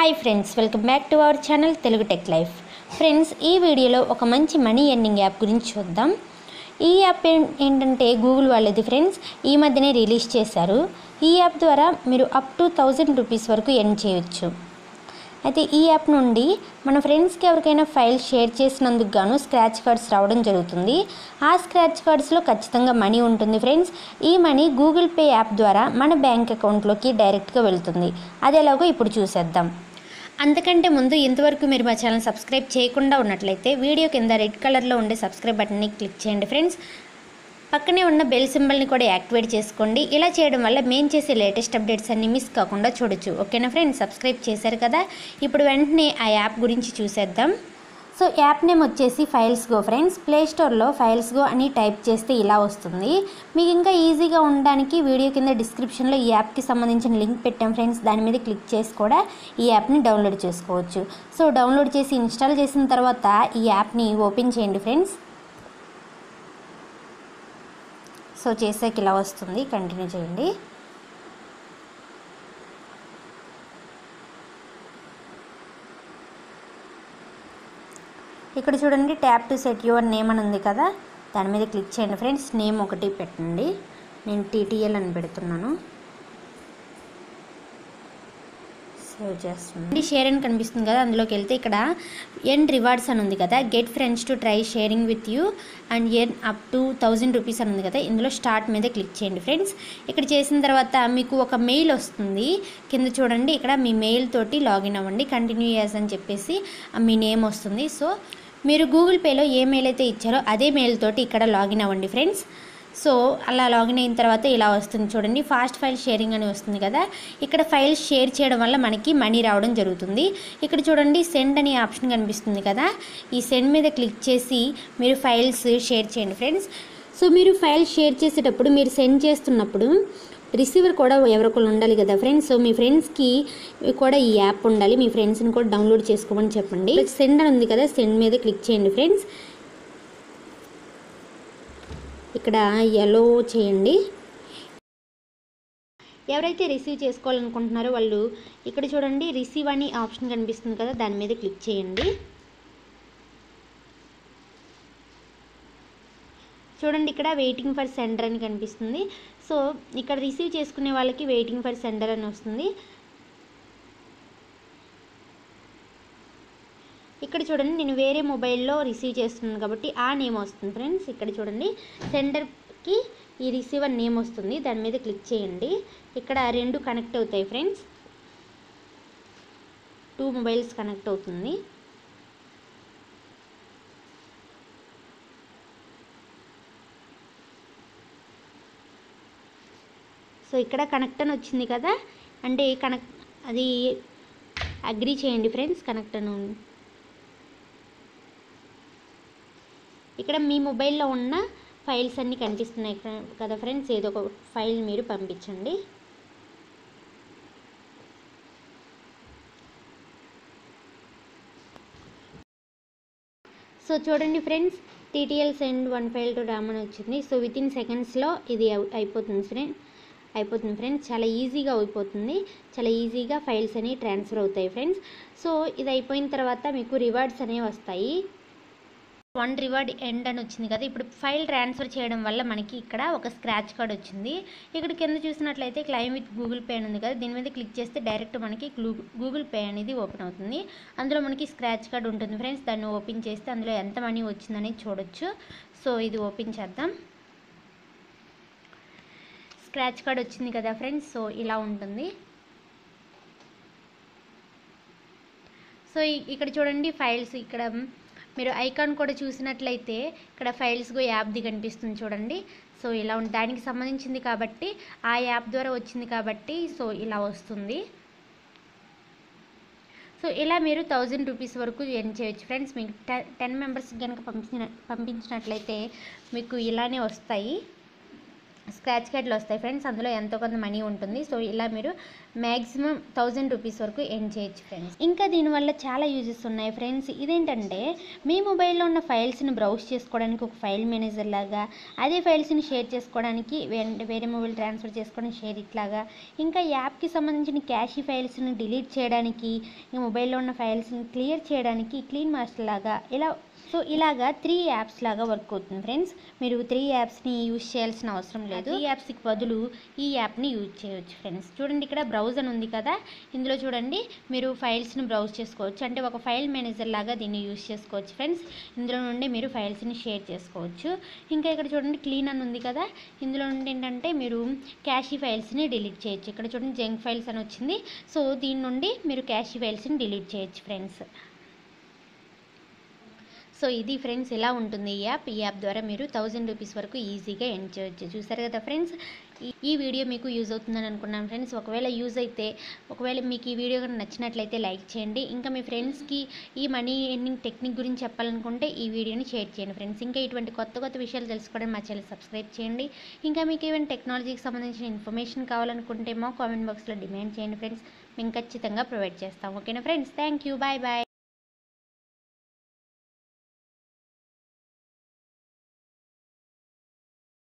Hi friends welcome back to our channel Telugu tech life friends ఈ వీడియోలో ఒక మంచి మనీ ఎర్నింగ్ యాప్ గురించి చూద్దాం ఈ యాప్ ఏం- ఏంటంటే గూగుల్ వాళ్ళది ఫ్రెండ్స్ ఈ మధ్యనే రిలీజ్ చేశారు ఈ యాప్ ద్వారా మీరు అప్ టు థౌజండ్ రూపీస్ వరకు ఎర్న్ చేయొచ్చు అయితే ఈ యాప్ నుండి మన ఫ్రెండ్స్కి ఎవరికైనా ఫైల్ షేర్ చేసినందుకు గాను స్క్రాచ్ కార్డ్స్ రావడం జరుగుతుంది ఆ స్క్రాచ్ కార్డ్స్లో ఖచ్చితంగా మనీ ఉంటుంది ఫ్రెండ్స్ ఈ మనీ గూగుల్ పే యాప్ ద్వారా మన బ్యాంక్ అకౌంట్లోకి డైరెక్ట్గా వెళ్తుంది అది ఎలాగో ఇప్పుడు చూసేద్దాం అంతకంటే ముందు ఇంతవరకు మీరు మా ఛానల్ సబ్స్క్రైబ్ చేయకుండా ఉన్నట్లయితే వీడియో కింద రెడ్ కలర్లో ఉండే సబ్స్క్రైబ్ బటన్ని క్లిక్ చేయండి ఫ్రెండ్స్ పక్కనే ఉన్న బెల్ సింబల్ని కూడా యాక్టివేట్ చేసుకోండి ఇలా చేయడం వల్ల మేము చేసే లేటెస్ట్ అప్డేట్స్ అన్ని మిస్ కాకుండా చూడొచ్చు ఓకేనా ఫ్రెండ్స్ సబ్స్క్రైబ్ చేశారు కదా ఇప్పుడు వెంటనే ఆ యాప్ గురించి చూసేద్దాం సో యాప్ నేమ్ వచ్చేసి ఫైల్స్ గో ఫ్రెండ్స్ ప్లే స్టోర్లో ఫైల్స్ గో అని టైప్ చేస్తే ఇలా వస్తుంది మీకు ఇంకా ఈజీగా ఉండడానికి వీడియో కింద డిస్క్రిప్షన్లో ఈ యాప్కి సంబంధించిన లింక్ పెట్టాం ఫ్రెండ్స్ దాని మీద క్లిక్ చేసి కూడా ఈ యాప్ని డౌన్లోడ్ చేసుకోవచ్చు సో డౌన్లోడ్ చేసి ఇన్స్టాల్ చేసిన తర్వాత ఈ యాప్ని ఓపెన్ చేయండి ఫ్రెండ్స్ సో చేసాక ఇలా వస్తుంది కంటిన్యూ చేయండి ఇక్కడ చూడండి tap to set your name అని ఉంది కదా దాని మీద క్లిక్ చేయండి ఫ్రెండ్స్ నేమ్ ఒకటి పెట్టండి నేను టీటీఎల్ అని పెడుతున్నాను సేవ్ చేస్తుంది షేర్ అని కనిపిస్తుంది కదా అందులోకి వెళ్తే ఇక్కడ ఎన్ రివార్డ్స్ అని ఉంది కదా get friends to try sharing with you and earn up to thousand rupees అని ఉంది కదా ఇందులో స్టార్ట్ మీద క్లిక్ చేయండి ఫ్రెండ్స్ ఇక్కడ చేసిన తర్వాత మీకు ఒక మెయిల్ వస్తుంది కింద చూడండి ఇక్కడ మీ మెయిల్ తోటి లాగిన్ అవ్వండి కంటిన్యూ యాస్ అని చెప్పేసి ఆ మీ నేమ్ వస్తుంది సో మీరు గూగుల్ పేలో ఏ మెయిల్ అయితే ఇచ్చారో అదే మెయిల్ తోటి ఇక్కడ లాగిన్ అవ్వండి ఫ్రెండ్స్ సో అలా లాగిన్ అయిన తర్వాత ఇలా వస్తుంది చూడండి ఫాస్ట్ ఫైల్ షేరింగ్ అని వస్తుంది కదా ఇక్కడ ఫైల్స్ షేర్ చేయడం వల్ల మనకి మనీ రావడం జరుగుతుంది ఇక్కడ చూడండి సెండ్ అనే ఆప్షన్ కనిపిస్తుంది కదా ఈ సెండ్ మీద క్లిక్ చేసి మీరు ఫైల్స్ షేర్ చేయండి ఫ్రెండ్స్ సో మీరు ఫైల్ షేర్ చేసేటప్పుడు మీరు సెండ్ చేస్తున్నప్పుడు రిసీవర్ కూడా ఎవరికొకరు ఉండాలి కదా ఫ్రెండ్స్ సో మీ ఫ్రెండ్స్కి కూడా ఈ యాప్ ఉండాలి మీ ఫ్రెండ్స్ని కూడా డౌన్లోడ్ చేసుకోమని చెప్పండి సెండ్ అని ఉంది కదా సెండ్ మీద క్లిక్ చేయండి ఫ్రెండ్స్ ఇక్కడ ఎలో చేయండి ఎవరైతే రిసీవ్ చేసుకోవాలనుకుంటున్నారో వాళ్ళు ఇక్కడ చూడండి రిసీవ్ అని ఆప్షన్ కనిపిస్తుంది కదా దాని మీద క్లిక్ చేయండి చూడండి ఇక్కడ వెయిటింగ్ ఫర్ సెండర్ అని కనిపిస్తుంది సో ఇక్కడ రిసీవ్ చేసుకునే వాళ్ళకి వెయిటింగ్ ఫర్ సెండర్ అని వస్తుంది ఇక్కడ చూడండి నేను వేరే మొబైల్లో రిసీవ్ చేస్తున్నాను కాబట్టి ఆ నేమ్ వస్తుంది ఫ్రెండ్స్ ఇక్కడ చూడండి సెండర్కి ఈ రిసీవర్ నేమ్ వస్తుంది దాని మీద క్లిక్ చేయండి ఇక్కడ రెండు కనెక్ట్ అవుతాయి ఫ్రెండ్స్ టూ మొబైల్స్ కనెక్ట్ అవుతుంది సో ఇక్కడ కనెక్ట్ అని వచ్చింది కదా అంటే కనెక్ట్ అది అగ్రి చేయండి ఫ్రెండ్స్ కనెక్ట్ అని ఉంది. ఇక్కడ మీ మొబైల్లో ఉన్న ఫైల్స్ అన్నీ కనిపిస్తున్నాయి ఫ్రె- కదా ఫ్రెండ్స్ ఏదో ఒక ఫైల్ మీరు పంపించండి సో చూడండి friends TTL send one file to Ram అని వచ్చింది సో విత్ ఇన్ సెకండ్స్లో ఇది అయి- అయిపోతుంది ఫ్రెండ్ అయిపోతుంది ఫ్రెండ్స్ చాలా ఈజీగా అయిపోతుంది చాలా ఈజీగా ఫైల్స్ అనేవి ట్రాన్స్ఫర్ అవుతాయి ఫ్రెండ్స్ సో ఇది అయిపోయిన తర్వాత మీకు రివార్డ్స్ అనేవి వస్తాయి వన్ రివార్డ్ ఎండ్ అని వచ్చింది కదా ఇప్పుడు ఫైల్ ట్రాన్స్ఫర్ చేయడం వల్ల మనకి ఇక్కడ ఒక స్క్రాచ్ కార్డ్ వచ్చింది ఇక్కడ కింద చూసినట్లయితే క్లైమ్ విత్ గూగుల్ పే అని ఉంది కదా దీని మీద క్లిక్ చేస్తే డైరెక్ట్ మనకి గ్లూ- గూగుల్ పే అనేది ఓపెన్ అవుతుంది అందులో మనకి స్క్రాచ్ కార్డ్ ఉంటుంది ఫ్రెండ్స్ దాన్ని ఓపెన్ చేస్తే అందులో ఎంత మనీ వచ్చిందనేది చూడొచ్చు సో ఇది ఓపెన్ చేద్దాం స్క్రాచ్ కార్డ్ వచ్చింది కదా ఫ్రెండ్స్ సో ఇలా ఉంటుంది సో ఇ- ఇక్కడ చూడండి ఫైల్స్ ఇక్కడ మీరు ఐకాన్ కూడా చూసినట్లయితే ఇక్కడ ఫైల్స్ గో యాప్ది కనిపిస్తుంది చూడండి సో ఇలా ఉంది దానికి సంబంధించింది కాబట్టి ఆ యాప్ ద్వారా వచ్చింది కాబట్టి సో ఇలా వస్తుంది సో ఇలా మీరు థౌజండ్ రూపీస్ వరకు ఎర్న్ చేయొచ్చు ఫ్రెండ్స్ మీకు టెన్ టెన్ మెంబర్స్కి కనుక పంపించిన పంపించినట్లయితే మీకు ఇలానే వస్తాయి స్క్రాచ్ కార్డులు వస్తాయి ఫ్రెండ్స్ అందులో ఎంతో కొంత మనీ ఉంటుంది సో ఇలా మీరు మ్యాక్సిమం థౌజండ్ రూపీస్ వరకు ఎర్న్ చేయొచ్చు ఫ్రెండ్స్ ఇంకా దీనివల్ల చాలా యూజెస్ ఉన్నాయి ఫ్రెండ్స్ ఇదేంటంటే మీ మొబైల్లో ఉన్న ఫైల్స్ని బ్రౌజ్ చేసుకోవడానికి ఒక ఫైల్ మేనేజర్ లాగా అదే ఫైల్స్ని షేర్ చేసుకోవడానికి వే- వేరే మొబైల్ ట్రాన్స్ఫర్ చేసుకోవడానికి షేర్ ఇట్లాగా ఇంకా యాప్కి సంబంధించిన క్యాషీ ఫైల్స్ని డిలీట్ చేయడానికి ఇంకా మొబైల్లో ఉన్న ఫైల్స్ని క్లియర్ చేయడానికి క్లీన్ మాస్టర్ లాగా ఇలా సో ఇలాగా త్రీ యాప్స్ లాగా వర్క్ అవుతుంది ఫ్రెండ్స్ మీరు త్రీ యాప్స్ని యూజ్ చేయాల్సిన అవసరం లేదు ఈ యాప్స్కి బదులు ఈ యాప్ని యూజ్ చేయవచ్చు ఫ్రెండ్స్ చూడండి ఇక్కడ బ్రౌజ్ అని ఉంది కదా ఇందులో చూడండి మీరు ఫైల్స్ని బ్రౌజ్ చేసుకోవచ్చు అంటే ఒక ఫైల్ మేనేజర్ లాగా దీన్ని యూజ్ చేసుకోవచ్చు ఫ్రెండ్స్ ఇందులో నుండి మీరు ఫైల్స్ని షేర్ చేసుకోవచ్చు ఇంకా ఇక్కడ చూడండి క్లీన్ అని ఉంది కదా ఇందులో నుండి ఏంటంటే మీరు క్యాషీ ఫైల్స్ని డిలీట్ చేయొచ్చు ఇక్కడ చూడండి జంక్ ఫైల్స్ అని వచ్చింది సో దీని నుండి మీరు క్యాషీ ఫైల్స్ని డిలీట్ చేయొచ్చు ఫ్రెండ్స్ సో ఇది ఫ్రెండ్స్ ఇలా ఉంటుంది ఈ యాప్ ఈ యాప్ ద్వారా మీరు థౌజండ్ రూపీస్ వరకు ఈజీగా ఎర్న్ చేయొచ్చు చూసారు కదా ఫ్రెండ్స్ ఈ- ఈ వీడియో మీకు యూజ్ అవుతుందని అనుకున్నాను ఫ్రెండ్స్ ఒకవేళ యూజ్ అయితే ఒకవేళ మీకు ఈ వీడియో కనుక నచ్చినట్లయితే లైక్ చేయండి ఇంకా మీ ఫ్రెండ్స్కి ఈ మనీ ఎర్నింగ్ టెక్నిక్ గురించి చెప్పాలనుకుంటే ఈ వీడియోని షేర్ చేయండి ఫ్రెండ్స్ ఇంకా ఇటువంటి కొత్త కొత్త విషయాలు తెలుసుకోవడం మా ఛానల్ సబ్స్క్రైబ్ చేయండి ఇంకా మీకు ఏమైనా టెక్నాలజీకి సంబంధించిన ఇన్ఫర్మేషన్ కావాలనుకుంటే మా కామెంట్ బాక్స్లో డిమాండ్ చేయండి ఫ్రెండ్స్ మేము ఖచ్చితంగా ప్రొవైడ్ చేస్తాం ఓకేనా friends thank you bye bye